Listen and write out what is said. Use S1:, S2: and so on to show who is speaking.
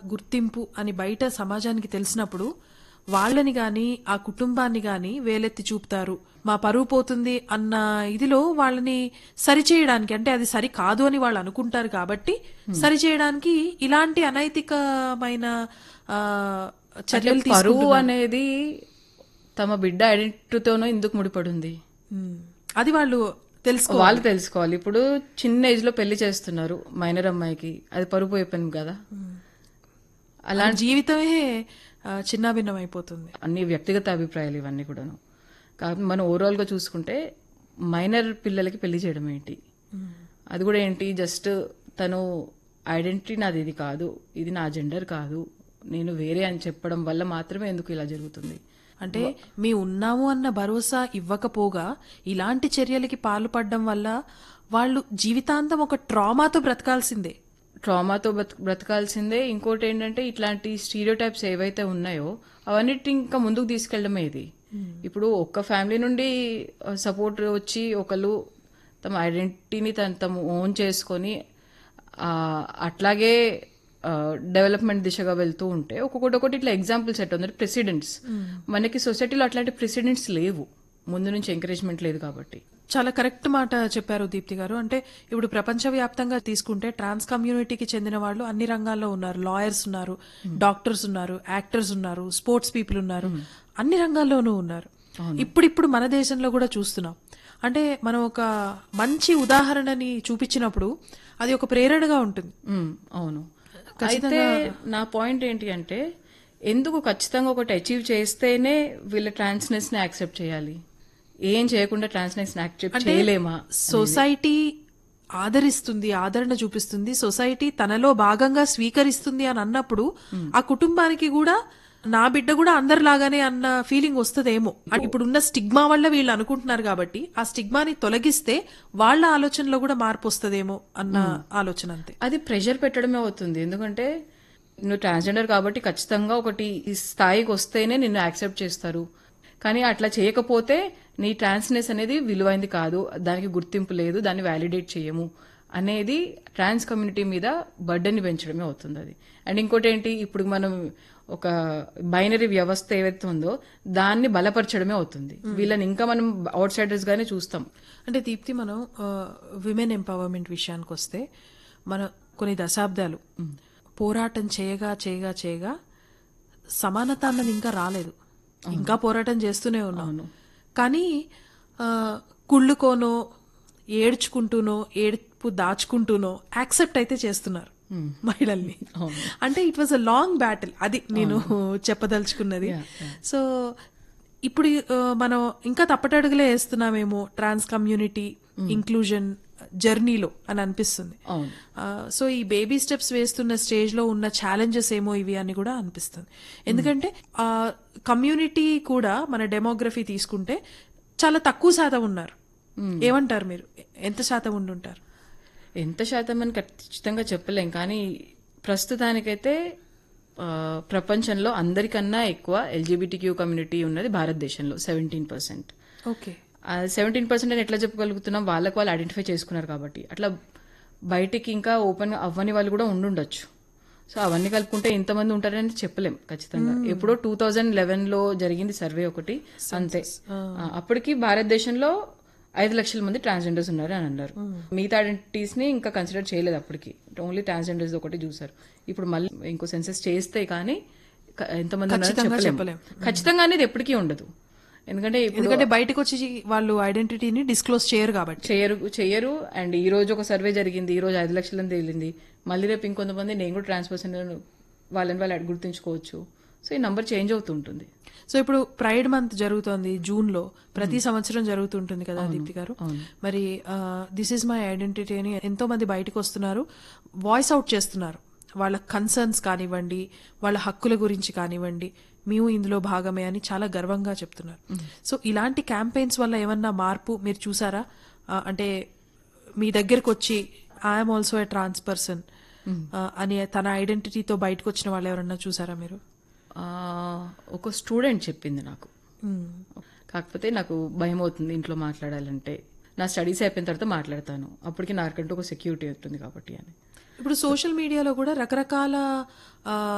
S1: గుర్తింపు అని బయట సమాజానికి తెలిసినప్పుడు వాళ్ళని గాని ఆ కుటుంబాన్ని గాని వేలెత్తి చూపుతారు మా పరువు పోతుంది అన్న ఇదిలో వాళ్ళని సరిచేయడానికి అంటే అది సరి కాదు అని వాళ్ళు అనుకుంటారు కాబట్టి సరిచేయడానికి ఇలాంటి అనైతికమైన ఆ, చర్యలు
S2: పరువు
S1: తీసుకుంటున్నారు.
S2: అనేది తమ బిడ్డ ఐడెంటిటీతోనో ఎందుకు ముడిపడింది
S1: ఉమ్. అది వాళ్ళు తెలుసుకో
S2: వాళ్ళు తెలుసుకోవాలి ఇప్పుడు చిన్న ఏజ్ లో పెళ్లి చేస్తున్నారు మైనర్ అమ్మాయికి అది పరుపు అయిపోయింది కదా
S1: అలాంటి జీవితమే ఆ, చిన్నాభిన్నం అయిపోతుంది
S2: అన్ని వ్యక్తిగత అభిప్రాయాలు ఇవన్నీ కూడాను కాబట్టి మనం ఓవరాల్ గా చూసుకుంటే మైనర్ పిల్లలకి పెళ్లి చేయడం ఏంటి అది కూడా ఏంటి జస్ట్ తను ఐడెంటిటీ నాది ఇది కాదు ఇది నా జెండర్ కాదు నేను వేరే అని చెప్పడం వల్ల మాత్రమే ఎందుకు ఇలా జరుగుతుంది
S1: అంటే మీ ఉన్నాము అన్న భరోసా ఇవ్వకపోగా ఇలాంటి చర్యలకి పాల్పడడం వల్ల వాళ్ళు జీవితాంతం ఒక ట్రామాతో బ్రతకాల్సిందే
S2: ట్రామాతో బ్రత బ్రతకాల్సిందే ఇంకోటి ఏంటంటే ఇట్లాంటి స్టీరియో టైప్స్ ఏవైతే ఉన్నాయో అవన్నిటి ఇంకా ముందుకు తీసుకెళ్ళడమే ఇది ఇప్పుడు ఒక్క ఫ్యామిలీ నుండి సపోర్ట్ వచ్చి ఒకళ్ళు తమ ఐడెంటిటీని తను తమ ఓన్ చేసుకొని ఆ, అట్లాగే డెవలప్మెంట్ దిశగా వెళ్తూ ఉంటే ఒక్కొక్కటి ఒకటి ఇట్లా ఎగ్జాంపుల్ సెట్ ఉంది ప్రెసిడెంట్స్ మనకి సొసైటీలో అట్లాంటి ప్రెసిడెంట్స్ లేవు ముందు నుంచి ఎంకరేజ్మెంట్ లేదు కాబట్టి
S1: చాలా కరెక్ట్ మాట చెప్పారు దీప్తి గారు అంటే ఇప్పుడు ప్రపంచవ్యాప్తంగా తీసుకుంటే ట్రాన్స్ కమ్యూనిటీకి చెందిన వాళ్ళు అన్ని రంగాల్లో ఉన్నారు లాయర్స్ ఉన్నారు డాక్టర్స్ ఉన్నారు యాక్టర్స్ ఉన్నారు స్పోర్ట్స్ పీపుల్ ఉన్నారు అన్ని రంగాల్లోనూ ఉన్నారు ఇప్పుడిప్పుడు మన దేశంలో కూడా చూస్తున్నాం అంటే మనం ఒక మంచి ఉదాహరణని చూపించినప్పుడు అది ఒక ప్రేరణగా ఉంటుంది
S2: మ్మ్, అవును అయితే నా పాయింట్ ఏంటి అంటే ఎందుకు ఖచ్చితంగా ఒకటి అచీవ్ చేస్తేనే వీళ్ళ ట్రాన్స్నెస్ ని యాక్సెప్ట్ చేయాలి ఏం చేయకుండా ట్రాన్స్నెస్ ని యాక్సెప్ట్ చేయలేమా
S1: సొసైటీ ఆదరిస్తుంది ఆదరణ చూపిస్తుంది సొసైటీ తనలో భాగంగా స్వీకరిస్తుంది అని అన్నప్పుడు ఆ కుటుంబానికి కూడా నా బిడ్డ కూడా అందరిలాగానే అన్న ఫీలింగ్ వస్తుందేమో అంటే ఇప్పుడున్న స్టిగ్మా వల్ల వీళ్ళు అనుకుంటున్నారు కాబట్టి ఆ స్టిగ్మాని తొలగిస్తే వాళ్ళ ఆలోచనలో కూడా మార్పు వస్తుందేమో అన్న ఆలోచన అంతే
S2: అది ప్రెషర్ పెట్టడమే అవుతుంది ఎందుకంటే నువ్వు ట్రాన్స్జెండర్ కాబట్టి ఖచ్చితంగా ఒకటి ఈ స్థాయికి వస్తేనే నిన్ను యాక్సెప్ట్ చేస్తారు కానీ అట్లా చేయకపోతే నీ ట్రాన్స్నెస్ అనేది విలువైంది కాదు దానికి గుర్తింపు లేదు దాన్ని వ్యాలిడేట్ చేయము అనేది ట్రాన్స్ కమ్యూనిటీ మీద బర్డెన్ పెంచడమే అవుతుంది అది అండ్ ఇంకోటి ఏంటి ఇప్పుడు మనం ఒక బైనరీ వ్యవస్థ ఏవైతే ఉందో దాన్ని బలపరచడమే అవుతుంది వీళ్ళని ఇంకా మనం అవుట్ సైడర్స్ గానే చూస్తాం
S1: అంటే దీప్తి మనం విమెన్ ఎంపవర్మెంట్ విషయానికి వస్తే మన కొన్ని దశాబ్దాలు పోరాటం చేయగా చేయగా చేయగా సమానత అన్నది ఇంకా రాలేదు ఇంకా పోరాటం చేస్తూనే ఉన్నాం కానీ ఆ, కుళ్ళుకోనో ఏడ్చుకుంటూనో ఏడుపు దాచుకుంటూనో యాక్సెప్ట్ అయితే చేస్తున్నారు మహిళల్ని అంటే it was a long battle అది నేను చెప్పదలుచుకున్నది సో ఇప్పుడు ఆ, మనం ఇంకా తప్పటడుగులే వేస్తున్నామేమో ట్రాన్స్ కమ్యూనిటీ ఇంక్లూజన్ జర్నీలో అని అనిపిస్తుంది
S2: అవును
S1: ఆ, సో ఈ బేబీ స్టెప్స్ వేస్తున్న స్టేజ్ లో ఉన్న ఛాలెంజెస్ ఏమో ఇవి అని కూడా అనిపిస్తుంది ఎందుకంటే ఆ కమ్యూనిటీ కూడా మన డెమోగ్రఫీ తీసుకుంటే చాలా తక్కువ శాతం ఉన్నారు ఏమంటారు మీరు ఎంత శాతం ఉండుంటారు
S2: ఎంత శాతం అని ఖచ్చితంగా చెప్పలేం కానీ ప్రస్తుతానికైతే ఆ, ప్రపంచంలో అందరికన్నా ఎక్కువ ఎల్జీబీటీ క్యూ కమ్యూనిటీ ఉన్నది భారతదేశంలో seventeen percent
S1: okay
S2: seventeen percent అని ఎట్లా చెప్పగలుగుతున్నాం వాళ్ళకి వాళ్ళు ఐడెంటిఫై చేసుకున్నారు కాబట్టి అట్లా బయటికి ఇంకా ఓపెన్ అవ్వని వాళ్ళు కూడా ఉండుండొచ్చు సో అవన్నీ కలుపుకుంటే ఎంతమంది ఉంటారని చెప్పలేం ఖచ్చితంగా ఎప్పుడో టూ థౌజండ్ లెవెన్ లో జరిగింది సర్వే ఒకటి అంతే ఆ, అప్పటికి భారతదేశంలో ఐదు లక్షల మంది ట్రాన్స్జెండర్స్ ఉన్నారు అని అన్నారు మిగతా ఐడెంటిటీస్ ని ఇంకా కన్సిడర్ చేయలేదు అప్పటికి ఓన్లీ ట్రాన్స్జెండర్స్ ఒకటి చూసారు ఇప్పుడు మళ్ళీ ఇంకో సెన్సెస్ చేస్తే కానీ క- ఎంతమంది ఉన్నారో
S1: ఖచ్చితంగా
S2: చెప్పలేం ఖచ్చితంగా అనేది ఎప్పటికీ ఉండదు ఎందుకంటే ఇప్పుడు
S1: ఎందుకంటే బయటకు వచ్చి వాళ్ళు ఐడెంటిటీని డిస్క్లోజ్ చేయరు కాబట్టి
S2: చేయరు చేయరు అండ్ ఈ రోజు ఒక సర్వే జరిగింది ఈ రోజు ఐదు లక్షలని తేలింది మళ్ళీ రేపు ఇంకొంతమంది నేను కూడా ట్రాన్స్ పర్సన్ వాళ్ళని వాళ్ళు గుర్తుంచుకోవచ్చు సో ఈ నంబర్ చేంజ్ అవుతుంటుంది
S1: సో ఇప్పుడు ప్రైడ్ మంత్ జరుగుతోంది జూన్ లో ప్రతి సంవత్సరం జరుగుతుంటుంది కదా దీప్తి గారు మరి దిస్ ఇస్ మై ఐడెంటిటీ అని ఎంతో మంది బయటకు వస్తున్నారు వాయిస్ అవుట్ చేస్తున్నారు వాళ్ళ కన్సర్న్స్ కానివ్వండి వాళ్ళ హక్కుల గురించి కానివ్వండి మేము ఇందులో భాగమే అని చాలా గర్వంగా చెప్తున్నారు సో ఇలాంటి క్యాంపెయిన్స్ వల్ల ఏమన్నా మార్పు మీరు చూసారా ఆ, అంటే మీ దగ్గరకు వచ్చి I'm also a trans person అని తన ఐడెంటిటీతో బయటకు వచ్చిన వాళ్ళు ఎవరన్నా చూసారా మీరు
S2: ఆ, ఒక స్టూడెంట్ చెప్పింది నాకు కాకపోతే నాకు భయం అవుతుంది ఇంట్లో మాట్లాడాలంటే నా స్టడీస్ అయిపోయిన తర్వాత మాట్లాడతాను అప్పటికి నాకంటూ ఒక సెక్యూరిటీ ఉంటుంది కాబట్టి అని
S1: ఇప్పుడు సోషల్ మీడియాలో కూడా రకరకాల ఆ,